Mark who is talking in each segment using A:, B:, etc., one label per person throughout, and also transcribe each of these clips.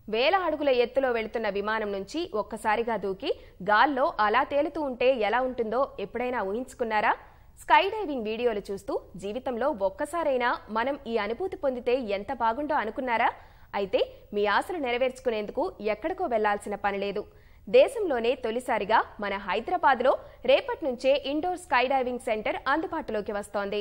A: వేల అడుగుల ఎత్తులో వెళుతున్న విమానం నుంచి ఒక్కసారిగా దూకి గాల్లో అలా తేలుతూ ఉంటే ఎలా ఉంటుందో ఎప్పుడైనా ఊహించుకున్నారా స్కై డైవింగ్ వీడియోలు చూస్తూ జీవితంలో ఒక్కసారైనా మనం ఈ అనుభూతి పొందితే ఎంత బాగుండో అనుకున్నారా అయితే మీ ఆశలు నెరవేర్చుకునేందుకు ఎక్కడికో వెళ్లాల్సిన పని లేదు దేశంలోనే తొలిసారిగా మన హైదరాబాద్లో రేపటి నుంచే ఇండోర్ స్కై డైవింగ్ సెంటర్ అందుబాటులోకి వస్తోంది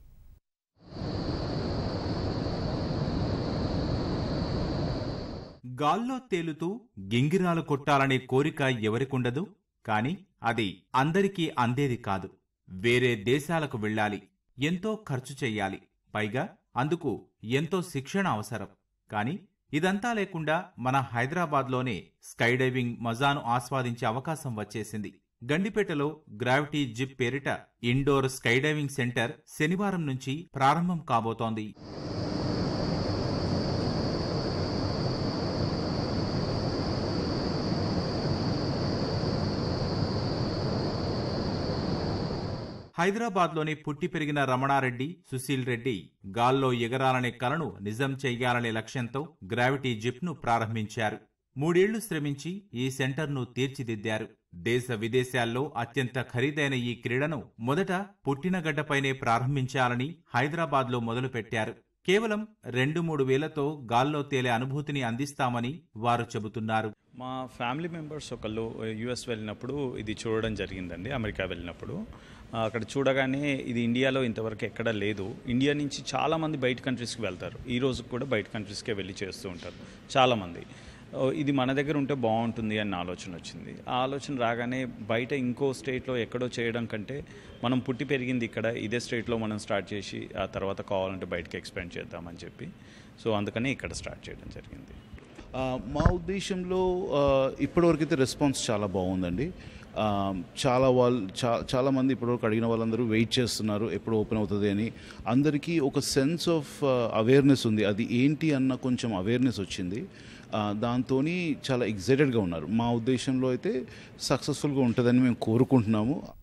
B: గాల్లో తేలుతూ గింగిరాలు కొట్టాలనే కోరిక ఎవరికుండదు కాని అది అందరికీ అందేది కాదు వేరే దేశాలకు వెళ్ళాలి ఎంతో ఖర్చు చెయ్యాలి పైగా అందుకు ఎంతో శిక్షణ అవసరం కాని ఇదంతా లేకుండా మన హైదరాబాద్లోనే స్కై డైవింగ్ మజాను ఆస్వాదించే అవకాశం వచ్చేసింది గండిపేటలో గ్రావిటీ జిప్ పేరిట ఇండోర్ స్కై డైవింగ్ సెంటర్ శనివారం నుంచి ప్రారంభం కాబోతోంది హైదరాబాద్లోని పుట్టి పెరిగిన రమణారెడ్డి సుశీల్ రెడ్డి గాల్లో ఎగరాలనే కలను నిజం చెయ్యాలనే లక్ష్యంతో గ్రావిటీ జిప్ను ప్రారంభించారు మూడేళ్లు శ్రమించి ఈ సెంటర్ను తీర్చిదిద్దారు దేశ విదేశాల్లో అత్యంత ఖరీదైన ఈ క్రీడను మొదట పుట్టినగడ్డపైనే ప్రారంభించాలని హైదరాబాద్లో మొదలుపెట్టారు కేవలం రెండు మూడు వేలతో గాల్లో తేలే అనుభూతిని అందిస్తామని వారు చెబుతున్నారు
C: మా ఫ్యామిలీ మెంబర్స్ ఒకళ్ళు యుఎస్ వెళ్ళినప్పుడు ఇది చూడడం జరిగిందండి అమెరికా వెళ్ళినప్పుడు ఆ, అక్కడ చూడగానే ఇది ఇండియాలో ఇంతవరకు ఎక్కడా లేదు ఇండియా నుంచి చాలామంది బయట కంట్రీస్కి వెళ్తారు ఈ రోజు కూడా బయట కంట్రీస్కే వెళ్ళి చేస్తూ ఉంటారు చాలామంది ఓ, ఇది మన దగ్గర ఉంటే బాగుంటుంది అన్న ఆలోచన వచ్చింది ఆ ఆలోచన రాగానే బయట ఇంకో స్టేట్లో ఎక్కడో చేయడం కంటే మనం పుట్టి పెరిగింది ఇక్కడ ఇదే స్టేట్లో మనం స్టార్ట్ చేసి ఆ తర్వాత కావాలంటే బయటకి ఎక్స్పెండ్ చేద్దామని చెప్పి సో అందుకని ఇక్కడ స్టార్ట్ చేయడం జరిగింది
D: ఆ, మా ఉద్దేశంలో ఆ, ఇప్పటివరకైతే రెస్పాన్స్ చాలా బాగుందండి ఆ, చాలా వాళ్ళు చా చాలామంది ఇప్పటివరకు అడిగిన వాళ్ళందరూ వెయిట్ చేస్తున్నారు ఎప్పుడు ఓపెన్ అవుతుంది అని అందరికీ ఒక సెన్స్ ఆఫ్ అవేర్నెస్ ఉంది అది ఏంటి అన్న కొంచెం అవేర్నెస్ వచ్చింది దాంతో చాలా ఎగ్జైటెడ్గా ఉన్నారు మా ఉద్దేశంలో అయితే సక్సెస్ఫుల్గా ఉంటుందని మేము కోరుకుంటున్నాము